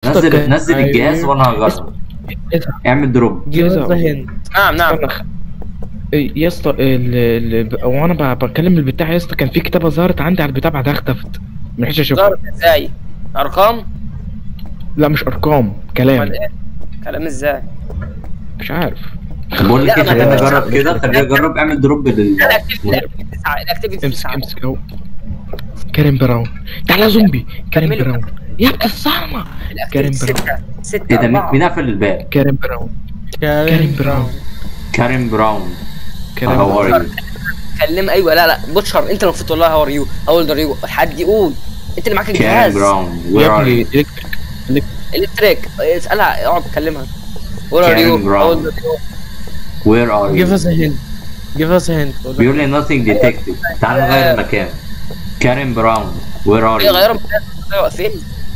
اسطى نزل كان- نزل الجهاز أيوه. وانا هجرب اعمل دروب جهاز جهاز هند نعم نعم استنى خ- إيه، يا اسطى ال- ال- وانا ب- بكلم البتاع يا اسطى كان في كتابه ظهرت عندي على البتاع بعدها اختفت ما لحقتش اشوفها ظهرت ازاي ارقام لا مش ارقام كلام امال ايه كلام ازاي مش عارف بقول لك لا، ايه ما خلينا كانش نجرب عارف. كده خلينا نجرب اعمل دروب لل لا، الاكتيفيتي الاكتيفيتي تسعة الاكتيفيتي امسك تسعة امسك اهو كريم براون تعالى يا زومبي كريم كملوا. براون يا ابن الصعمة كريم الاكتيفيتي براون. ستة ستة ايه ده مين أربعة. مين قفل الباب كريم براون كريم براون كارين براون كريم هاو براون ار يو كلم ايوه لا لا بوتشر انت اللي المفروض تقول لها هاو ار يو هاو ار يو حد يقول انت اللي معاك كارين الجهاز براون يا وير ار ابني يو إلكتريك. الكتريك اسالها اقعد كلمها وير ار Karen يو Brown. وير ار جيف يو اس هند جيف اس هند بيقول لي nothing detected تعال نغير المكان كارين براون وير ار ايه يو غيروا واقفين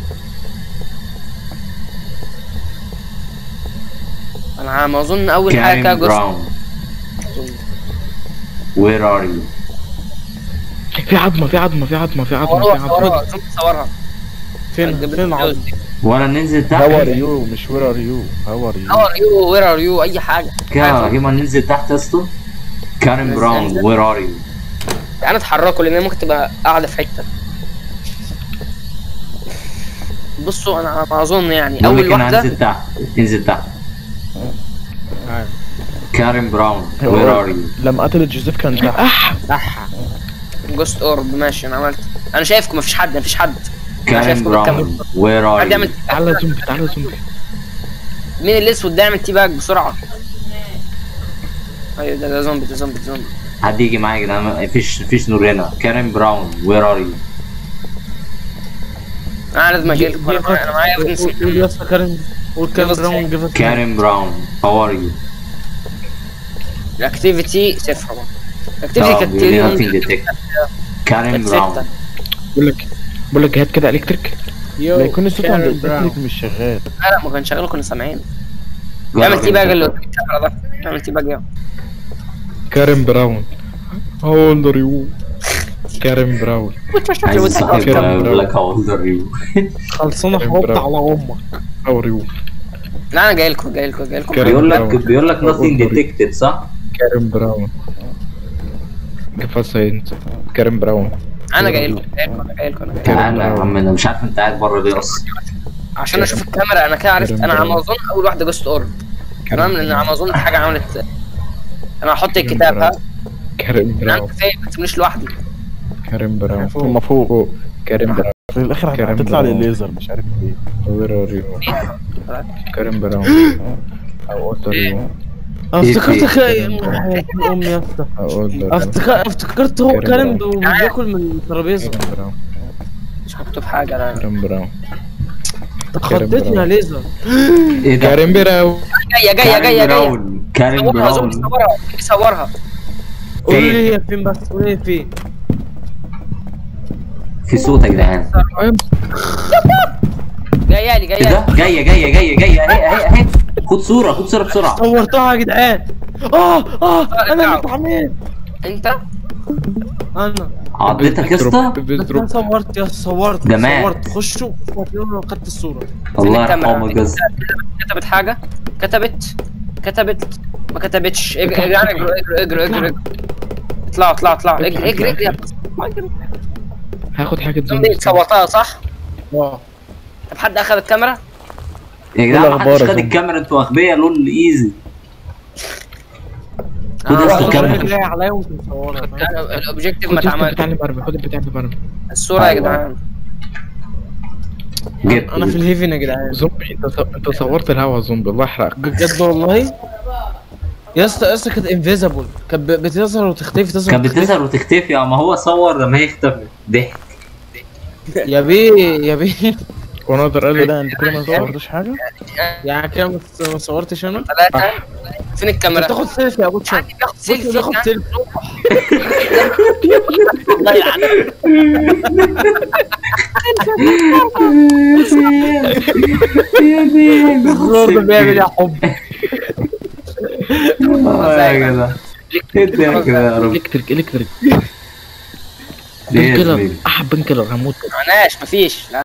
انا على ما اظن اول حاجه كده كارين جزء براون وير ار يو في عظمة في عظمة في عظمة في عظمة في صورها عظمة صورها زوم صورها فين جيب فين لي العظم ولا ننزل هاو ار تحت يو مش وير ار يو هاو ار هاو يو ار يو وير ار يو اي حاجه كده هيما ننزل تحت يا اسطى كارين ننزل. براون وير ار يو تعالى اتحركوا لان ممكن تبقى قاعده في حته بصوا انا على ما اظن يعني بقول اول لك انا واحده هنزل تحت انزل تحت عارف. كارين براون وير ار يو لما قتلت جوزيف كان تحت اح اح جوست اورب ماشي انا عملت انا شايفكم مفيش حد مفيش حد كارين شايفكم براون وير ار حد يعمل يو تعالى زومبي تعالى زومبي مين الاسود ده يعمل تي باج بسرعه ايوه ده ده زومبي ده زومبي ده زومبي حد يجي معايا يا جدعان مفيش مفيش نور هنا كارين براون وير ار يو انا لازم اجي لكم انا معايا- أنا معايا قول evidence. قول يا اسطى كارين قول كارين جيف اس براون جيف اس كارين براون هاو ار يو الاكتيفيتي صفر طبعا اه الاكتيفيتي كانت بيقول لي nothing تقريبا detected كارين كانت براون ستة بقول لك بقول لك هات كده الكتريك يو لا يكون الصوت عند كارين براون. الالكتريك مش شغال لا لا ما كان شغال كنا سامعين جرب اعمل تي باج انت. اللي قدام الكاميرا ده اعمل تي باج يلا كريم براون هاو اولد ار يو كريم براون عايز صاحب كارين يقول براون. لك هاو اولد ار يو خلصانه كارين حط براون. على امك هاو ار يو لا انا جاي لكم جاي لكم جاي لكم كارين بيقول لك براون. بيقول لك nothing أولد ار يو. detected صح؟ كريم براون كيف انت كريم براون انا جاي لكم جاي لكم انا جاي لكم انا جاي لكم تعالى يا عم انا مش عارف انت قاعد بره ليه اصلا عشان اشوف الكاميرا انا كده عرفت كارين انا على ما براون. اظن اول واحده جوست اورب تمام لان على ما اظن في حاجه عملت انا هحط كارين الكتاب ها براون. كريم انا براون كفايه ما تسيبنيش لوحدي كريم براون هما فوق فوق كريم براون في الاخر كارين هتطلع لي براون. الليزر مش عارف ليه وير ار يو كريم براون هاو اولد ار يو افتكرت خي امي يا اسطى هاو اولد ار يو افتكر افتكرت هو كارين كارين براون. وبياكل من الترابيزه كريم براون مش هكتب حاجه انا كريم براون خضتني يا ليزر ايه ده؟ كريم براون جايه جايه جايه جايه براون كارين صورها زوم براون صورها صورها قولوا لي هي فين بس قولوا لي فين في صوت يا جدعان جايه لي ايه جايه ده؟ جايه جايه جايه جايه اهي اهي اهي خد صوره خد صوره بسرعه صورتها يا جدعان اه اه انا اللي اتعميت انت انا عضتك يا اسطى بس انا صورت يا صورت ده مات. صورت خشوا صوروا خدت الصوره الله الكاميرا. يرحمه جز كتبت حاجه كتبت كتبت ما كتبتش اجري اجري اجري اجري اجري اجري اجري اطلعوا اطلعوا اطلعوا اجري اجري اجري اجري هاخد حاجة دي زومبي صورتها صح؟ اه طب حد اخذ الكاميرا؟ يا جدعان إيه ما حدش الأخبار يا خد زومبي؟ الكاميرا انتوا اغبياء لول ايزي خد يا آه، اسطى الصورة الكاميرا جاية عليا وانت مصورها فاهم؟ لا، الاوبجيكتيف ما خد البتاع اتعمل اللي برمي خد البتاع اللي برمي الصوره يا جدعان جبت انا في الهيفن يا جدعان زومبي انت ص- انت صورت الهوا زومبي الله يحرقك بجد والله يا اسطى يا اسطى كانت انفيزبل كانت ب- بتظهر وتختفي تظهر كانت وتختفي. بتظهر وتختفي اه ما هو صور لما هي اختفت ضحك يا بيه يا بيه ونقدر قال لي كده انت كده ما صورتش حاجه يعني كده ما تص- ما صورتش انا ثلاثه فين الكاميرا؟ تاخد سيلفي يا ابو تشان عادي بياخد سيلفي بياخد يعني. سيلفي الله يلعنك الزور ده بيعمل يا حب اه يا جدع ايه ده كده يا رب الكتريك الكتريك ليه بين يا كيلر زميلي احب بين كيلر هموت معناش مفيش لا